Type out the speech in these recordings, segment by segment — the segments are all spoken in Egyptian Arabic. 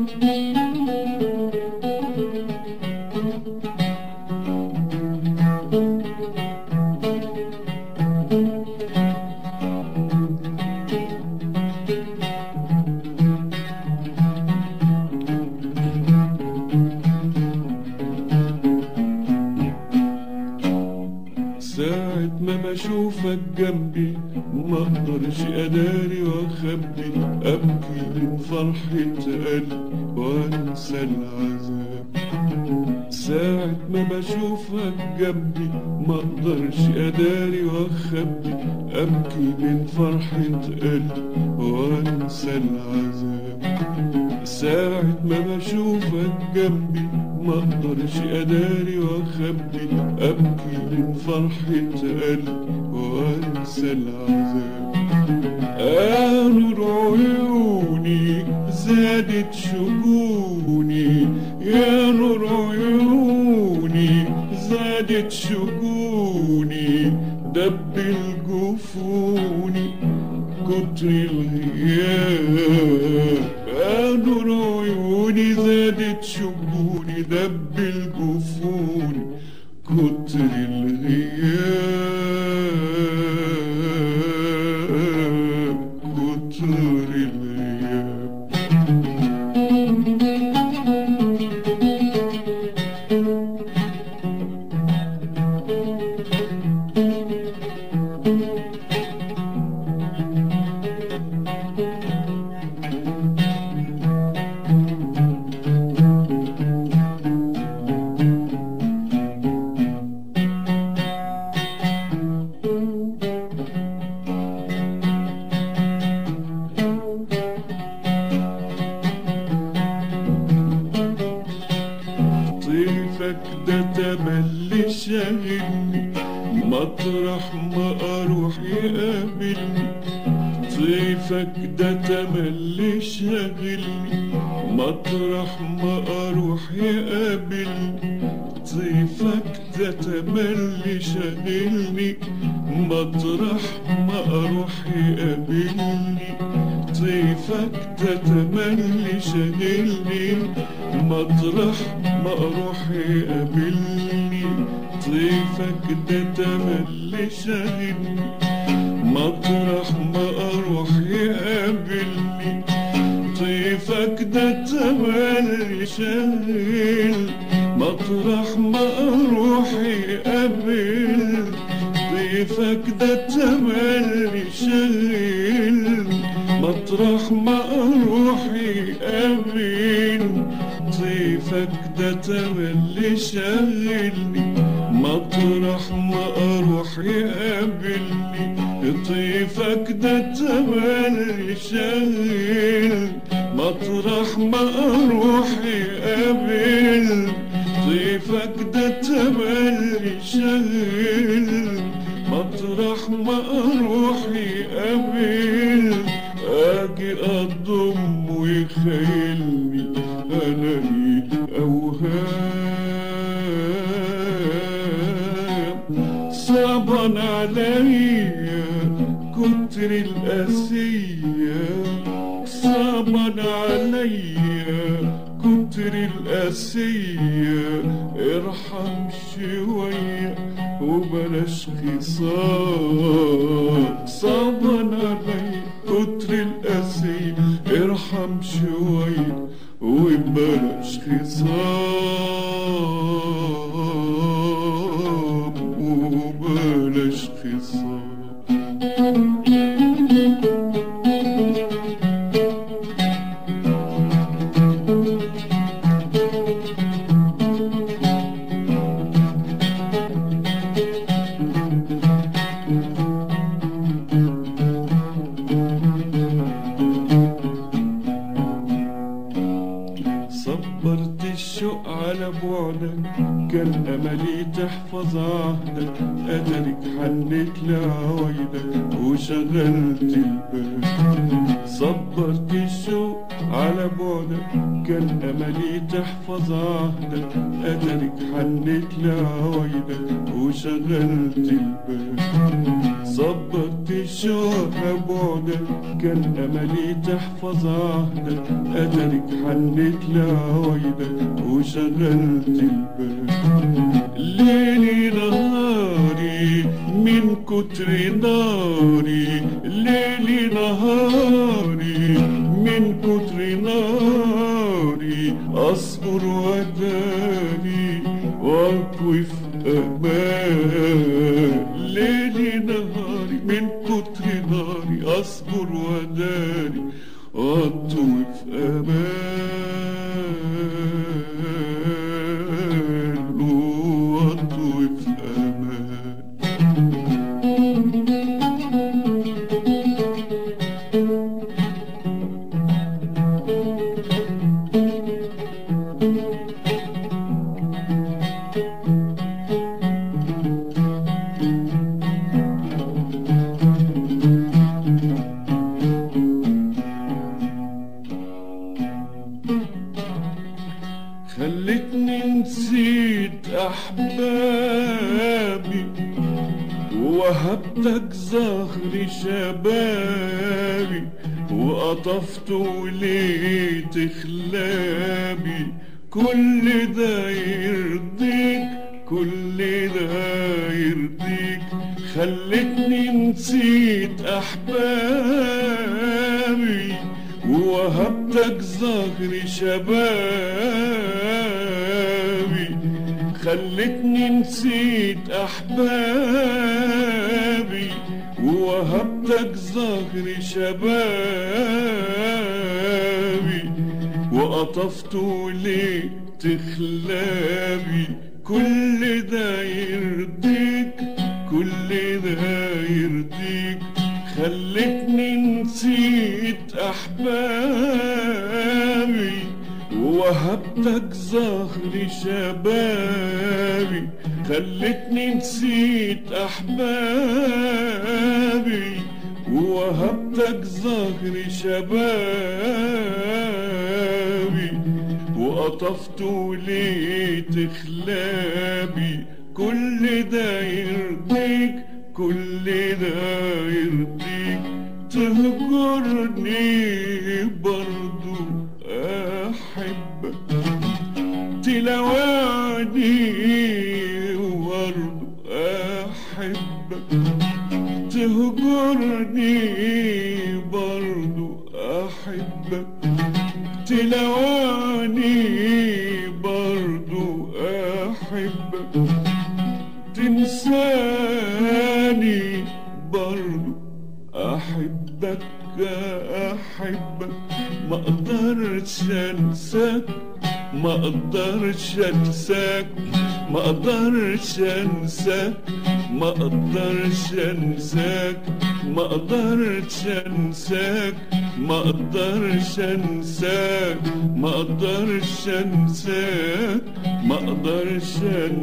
ساعة ما بشوفك جنبي ما اقدرش اداري واخبي ابكي من فرحة قلبي وانسى العذاب ساعة ما بشوفك جنبي ما اقدرش اداري واخبي ابكي من فرحة قلبي وانسى العذاب ساعة ما بشوفك جنبي ما اقدرش اداري واخبي ابكي من فرحة قلبي وانسى العذاب آه نور عيوني زادت شجوني يا نور عيوني زادت شجوني دب الجفوني كتر الغياب يا نور عيوني زادت شجوني دب الجفوني كتر الغياب كتر الغياب طيفك ده تملي شاغلني مطرح ما اروح يقابلني طيفك ده تملي شاغلني مطرح ما اروح يقابلني طيفك ده تملي شاغلني مطرح ما اروح يقابلني طيفك ده تملي شاغلني مطرح ما اروح يقابلني طيفك ده تملي شاغلني مطرح ما اروح يقابلني طيفك ده تملي شاغل مطرح ما اروح يقابل طيفك ده تملي شاغل مطرح ما اروح يقابل طيفك ده تملي شاغلني مطرح ما اروح يقابلني طيفك ده تملي شاغل مطرح ما اروح يقابل طيفك ده تملي شاغل مطرح ما اروح يقابل اجي اضم ويخيلني انا لي اوهام صعبا عليا كتر القاسية صعبا عليا كتر القاسية ارحم شوية وبلاش خصام صعبا عليا كتر القاسية ارحم شوية وبلاش خصام وبلاش خصام صبرت الشوق على بعدك كان املي تحفظ عهدك ادرك حنيت لعوايدك وشغلت الباب صبرت الشوق على بعدك كان أملي تحفظ عهدك أترك حنيت لعوايدك وشغلت الباب صبرت الشوق بعدك كان أملي تحفظ عهدك أترك حنيت لعوايدك وشغلت الباب ليلي نهاري من كتر ناري ليلي نهاري من كتر ناري أصبر وداري وأطوي في أمان ليلي نهاري من كتر ناري أصبر وداري وأطوي في أمان وأطوي في أمان خلتني نسيت احبابي ووهبتك زهر شبابي وقطفت وليت خلابي كل ده يرضيك كل ده يرضيك خلتني نسيت احبابي ووهبتك زهر شبابي خلتني نسيت احبابي ووهبتك زهر شبابي وقطفت ليه تخلابي كل ده يرضيك كل ده يرضيك خلتني نسيت احبابي ووهبتك زهر شبابي خلتني نسيت احبابي ووهبتك زهر شبابي وقطفت وليت خلابي كل ده يرضيك كل ده يرضيك تهجرني برضو احبك تلواني برضو احبك تهجرني برضو احبك تلواني برضو احبك تنساني برضو احبك احبك ما اقدرش انساك ما اقدرش انساك ما اقدرش انساك ما اقدرش انساك ما اقدرش انساك ما اقدرش انساك ما اقدرش انساك ما اقدرش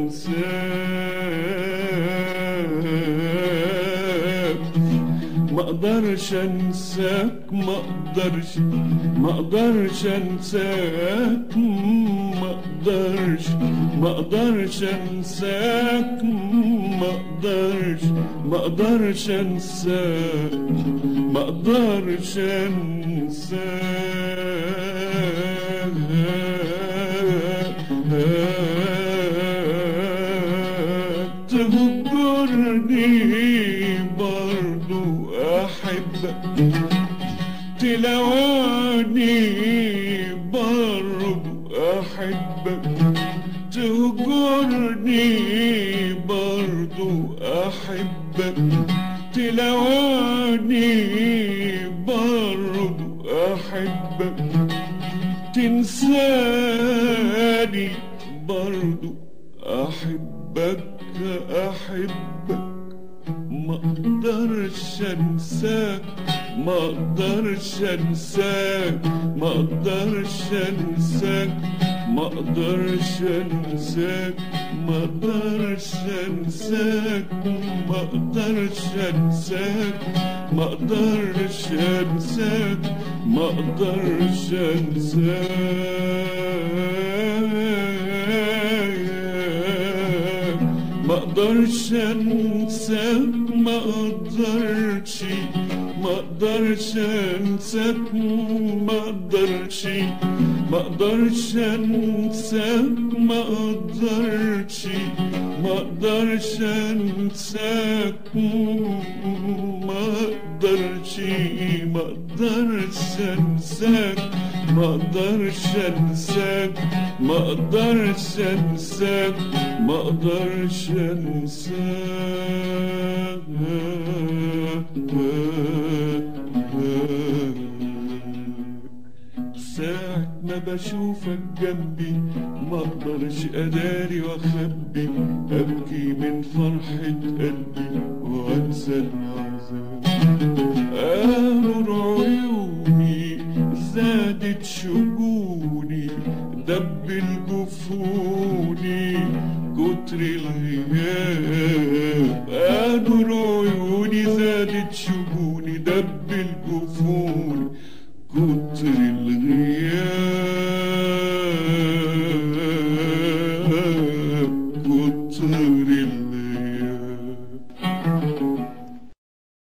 انساك ما اقدرش انساك ما اقدرش ما اقدرش انساك ما اقدرش ما اقدرش انساك ما اقدرش ما اقدرش انساك ما اقدرش انساك تهجرني برضو احبك تلواني برضو احبك تهجرني برضو احبك تلواني برضو احبك تنساني برضو احبك احبك ما اقدرش انساك ما اقدرش انساك ما اقدرش انساك ما اقدرش انساك ما اقدرش انساك ما اقدرش انساك ما اقدرش انساك ما اقدرش انساك ما اقدرش انساك ما اقدرش ما اقدرش انساك ما اقدرش ما اقدرش انساك ما اقدرش ما اقدرش انساك ما اقدرش ما اقدرش انساك ما اقدرش انساك ما اقدرش انساك ما اقدرش انساك ساعة ما بشوفك جنبي ما اقدرش اداري واخبي ابكي من فرحة قلبي وانسى العذاب قالوا عيوني زادت شجوني دب الجفوني كتر الغياب قالوا عيوني زادت شجوني دب الجفوني كتر